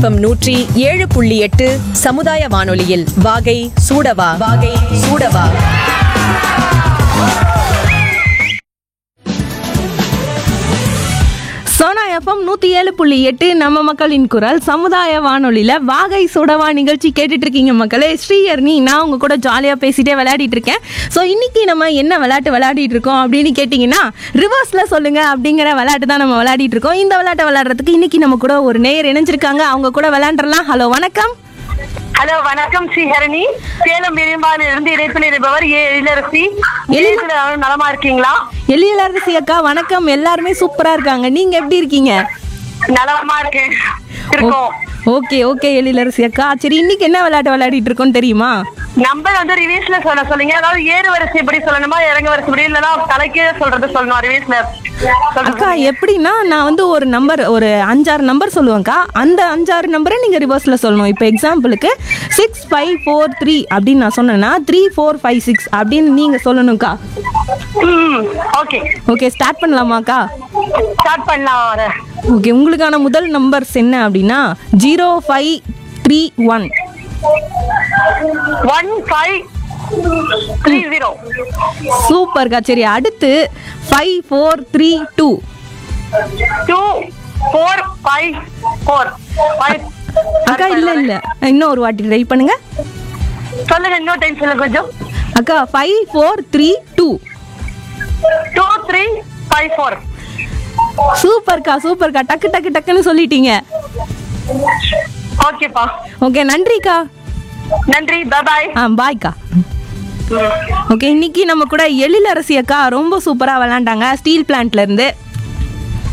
FM நூற்றி ஏழு புள்ளி எட்டு சமுதாய வானொலியில் வாகை சூடவா வாகை சூடவா சோனா எஃப்எம் நூற்றி ஏழு புள்ளி எட்டு நம்ம மக்களின் குரல் சமுதாய வானொலியில் வாகை சுடவா நிகழ்ச்சி கேட்டுட்டு இருக்கீங்க மக்களே ஸ்ரீயர்னி நான் உங்க கூட ஜாலியாக பேசிட்டே விளையாடிட்டு இருக்கேன் ஸோ இன்னைக்கு நம்ம என்ன விளையாட்டு விளையாடிட்டு இருக்கோம் அப்படின்னு கேட்டிங்கன்னா ரிவர்ஸில் சொல்லுங்க அப்படிங்கிற விளையாட்டு தான் நம்ம விளையாடிட்டு இருக்கோம் இந்த விளையாட்டை விளையாடுறதுக்கு இன்னைக்கு நம்ம கூட ஒரு நேயர் இணைஞ்சிருக்காங்க அவங்க கூட விளையாண்டுறலாம் ஹலோ வணக்கம் ஹலோ வணக்கம் ஸ்ரீஹரணி சேலம் பெரும்பாலும் இருந்து இணைப்பில் இருப்பவர் ஏ எழிலரசி எழில்- எழில் எல்லாரும் நலமா இருக்கீங்களா எழிலரசி அக்கா வணக்கம் எல்லாருமே சூப்பராக இருக்காங்க நீங்கள் எப்படி இருக்கீங்க நலமா இருக்கேன் இருக்கோம் ஓகே ஓகே எழிலரசி அக்கா சரி இன்னைக்கு என்ன விளையாட்டு விளையாடிட்டு இருக்கோம் தெரியுமா நம்பர் வந்து ரிவீஸ்ல சொல்ல சொல்லுங்க அதாவது ஏறு வரிசை எப்படி சொல்லணுமா இறங்க வரிசை எப்படி இல்லைன்னா தலைக்கீழ சொல்றது சொல்லணும் ரிவீஸ்ல அக்கா எப்படின்னா நான் வந்து ஒரு நம்பர் ஒரு அஞ்சாறு நம்பர் சொல்லுவேன்க்கா அந்த அஞ்சாறு நம்பரை நீங்கள் ரிவர்ஸில் சொல்லணும் இப்போ எக்ஸாம்பிளுக்கு சிக்ஸ் ஃபைவ் ஃபோர் த்ரீ அப்படின்னு நான் சொன்னேன்னா த்ரீ ஃபோர் ஃபைவ் சிக்ஸ் அப்படின்னு நீங்கள் சொல்லணும்க்கா ஓகே ஓகே ஸ்டார்ட் பண்ணலாமாக்கா ஸ்டார்ட் பண்ணலாம் வர ஓகே உங்களுக்கான முதல் நம்பர்ஸ் என்ன அப்படின்னா zero five three one one five three zero சூப்பர்க்கா சரி அடுத்து five four three two two four five four five அக்கா இல்லை இல்லை இன்னும் ஒரு வாட்டி ட்ரை பண்ணுங்க சொல்லுங்க இன்னொரு டைம் சொல்லுங்க கொஞ்சம் அக்கா five four three two two three five four சூப்பர்க்கா சூப்பர்க்கா டக்கு டக்கு டக்குன்னு சொல்லிட்டீங்க ஓகேப்பா ஓகே நன்றிக்கா நன்றி பாய் ஆ பாய்க்கா ஓகே இன்னைக்கு நம்ம கூட எழிலரசி அக்கா ரொம்ப சூப்பராக விளாண்டாங்க ஸ்டீல் பிளான்ட்ல இருந்து